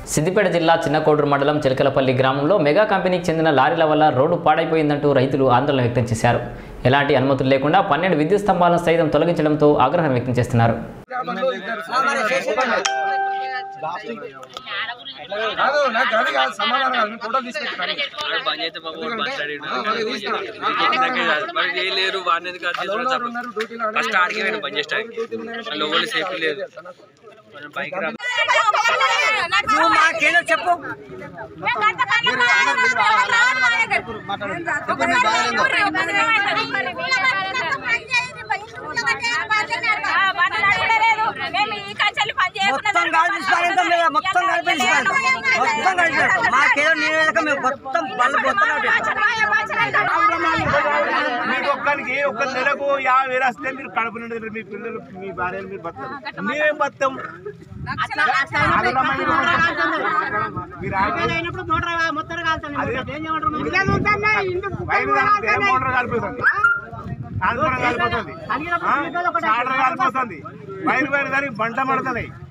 సిద్దిపేట జిల్లా చిన్నకోడూరు మండలం చిలకలపల్లి గ్రామంలో మెగా కంపెనీకి చెందిన లారీల వల్ల రోడ్డు పాడైపోయిందంటూ రైతులు ఆందోళన వ్యక్తం చేశారు ఎలాంటి అనుమతులు లేకుండా పన్నెండు విద్యుత్ స్తంభాలను సైతం తొలగించడంతో ఆగ్రహం వ్యక్తం చేస్తున్నారు కాదు నాకు అది కాదు సమాధానం కాదు నేను ఫోటో తీసుకెళ్తాను బంద్ అయితే బాబు వాడు మాట్లాడాడు మరి చేయలేరు వాడిని ఎందుకు అది చేస్తున్నాడు ఉన్నారు డ్యూటీలో ఫస్ట్ ఆడికి నేను బంద్ చేస్తాను వాళ్ళు ఎవరు సేఫ్ లేదు మనం బైక్ రా నువ్వు మాకేదో చెప్పు మొత్తం కలిపి పారేద్దాం లేదా మొత్తం కలిపి పారేద్దాం మొత్తం కలిపి మాకేదో నివేదిక మేము మొత్తం బల్ల మొత్తం మీకు ఒక్కరికి ఒక్క నెలకు యాభై వేలు వస్తే మీరు కడుపు నుండి మీ పిల్లలు మీ భార్యలు మీరు బతారు మేమేం బతాం మీరు మోటార్ కాలిపోతుంది కాల్పురం కాలిపోతుంది ఆ? షాటర్ కాలిపోతుంది బయలు బయలు దానికి బంట పడుతుంది